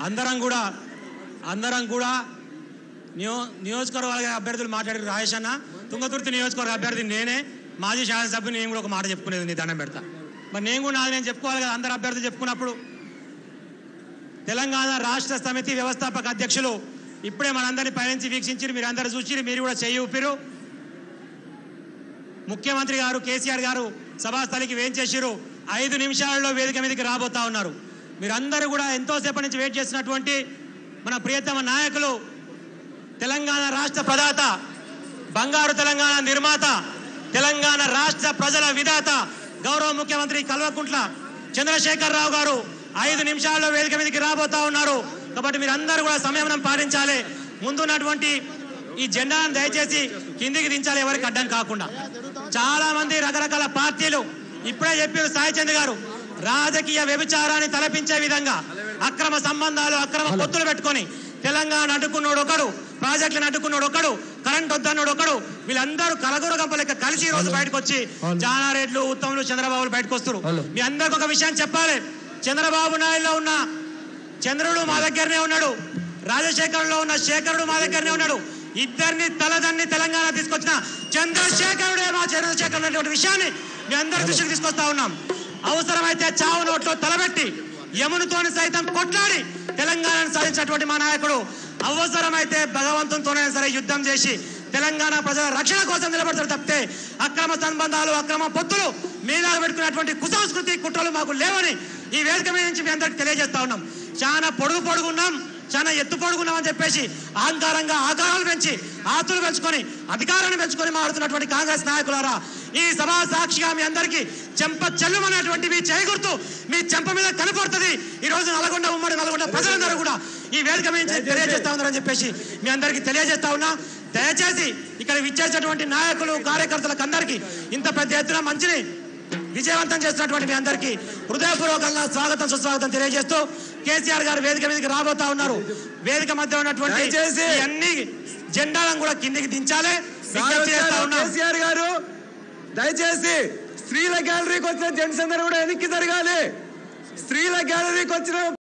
అందరం కూడా అందరం కూడా నియో నియోజకవర్గ అభ్యర్థులు మాట్లాడారు రాజేష్ అన్న తుంగతుర్తి నియోజకవర్గ అభ్యర్థి నేనే మాజీ శాసనసభ్యుని నేను కూడా ఒక మాట చెప్పుకునేది నీ దండం పెడతా మరి నేను కూడా నాది నేను చెప్పుకోవాలి కదా అందరు అభ్యర్థులు చెప్పుకున్నప్పుడు తెలంగాణ రాష్ట్ర సమితి వ్యవస్థాపక అధ్యక్షులు ఇప్పుడే మనందరినీ పయనించి వీక్షించి మీరు అందరు చూసి మీరు కూడా చెయ్యి ఊపిరు ముఖ్యమంత్రి గారు కేసీఆర్ గారు సభాస్థలికి వేం చేసిరు ఐదు నిమిషాల్లో వేదిక మీదకి రాబోతా ఉన్నారు మీరందరూ కూడా ఎంతోసేపటి నుంచి వెయిట్ చేసినటువంటి మన ప్రియతమ నాయకులు తెలంగాణ రాష్ట్ర ప్రదాత బంగారు తెలంగాణ నిర్మాత తెలంగాణ రాష్ట్ర ప్రజల విధాత గౌరవ ముఖ్యమంత్రి కల్వకుంట్ల చంద్రశేఖరరావు గారు ఐదు నిమిషాల్లో వేదిక మీదకి రాబోతా ఉన్నారు కాబట్టి మీరందరూ కూడా సంయమనం పాటించాలి ముందున్నటువంటి ఈ జెండాను దయచేసి కిందికి దించాలి ఎవరికి అడ్డం కాకుండా చాలా మంది రకరకాల పార్టీలు ఇప్పుడే చెప్పారు సాయి చంద్ గారు రాజకీయ వ్యభిచారాన్ని తలపించే విధంగా అక్రమ సంబంధాలు అక్రమ పొత్తులు పెట్టుకొని తెలంగాణ అడ్డుకున్నోడు ఒకడు ప్రాజెక్టులను అడ్డుకున్నోడు ఒకడు కరెంట్ వద్దన్నోడు ఒకడు వీళ్ళందరూ కలగూర గంప లెక్క కలిసి ఈ రోజు బయటకు వచ్చి జానారెడ్లు ఉత్తములు చంద్రబాబులు బయటకు వస్తారు మీ అందరికి ఒక విషయం చెప్పాలి చంద్రబాబు నాయుడులో ఉన్న చంద్రుడు మా దగ్గరనే ఉన్నాడు రాజశేఖరంలో ఉన్న శేఖరుడు మా దగ్గరనే ఉన్నాడు ఇద్దరిని తలదన్ని తెలంగాణ తీసుకొచ్చిన చంద్రశేఖరుడే మా చంద్రశేఖర్ అనేటువంటి విషయాన్ని మీ అందరి దృష్టికి తీసుకొస్తా ఉన్నాం అవసరమైతే చావు నోట్లో తలబెట్టి యమునితోని సైతం కొట్లాడి తెలంగాణను సాధించినటువంటి మా నాయకుడు అవసరమైతే భగవంతునితోనే సరే యుద్ధం చేసి తెలంగాణ ప్రజల రక్షణ కోసం నిలబడతారు తప్పితే అక్రమ సంబంధాలు అక్రమ పొత్తులు మీద పెట్టుకున్నటువంటి కుసంస్కృతి కుట్రలు మాకు లేవని ఈ వేదిక మీద నుంచి మీ అందరికి తెలియజేస్తా ఉన్నాం చాలా పొడుగు పొడుగున్నాం చాలా ఎత్తు పొడుగున్నాం అని చెప్పేసి అహంకారంగా ఆకారాలు పెంచి ఆతులు పెంచుకొని అధికారాన్ని పెంచుకొని మాడుతున్నటువంటి కాంగ్రెస్ నాయకులారా ఈ సభా సాక్షిగా మీ అందరికీ చెంప చెల్లుమనేటువంటి మీ చేయగుర్తు మీ చెంప మీద కనపడుతుంది ఈ రోజు నల్గొండ ఉమ్మడి నల్గొండ ప్రజలందరూ కూడా ఈ వేదిక మీద నుంచి తెలియజేస్తా ఉన్నారని చెప్పేసి మీ అందరికీ తెలియజేస్తా ఉన్నా దయచేసి ఇక్కడ విచ్చేసినటువంటి నాయకులు కార్యకర్తలకు అందరికీ ఇంత పెద్ద ఎత్తున మంచిని విజయవంతం చేస్తున్నటువంటి మీ అందరికీ హృదయపూర్వకంగా స్వాగతం సుస్వాగతం తెలియజేస్తూ కేసీఆర్ గారు వేదిక మీదకి రాబోతా ఉన్నారు వేదిక మధ్య ఉన్నటువంటి దయచేసి ఈ అన్ని జెండాలను కూడా కిందికి దించాలి సార్ విజ్ఞప్తి చేస్తా వచ్చారు, ఉన్నాం కేసీఆర్ గారు దయచేసి స్త్రీల గ్యాలరీకి వచ్చిన జెంట్స్ అందరూ కూడా వెనక్కి జరగాలి స్త్రీల గ్యాలరీకి వచ్చిన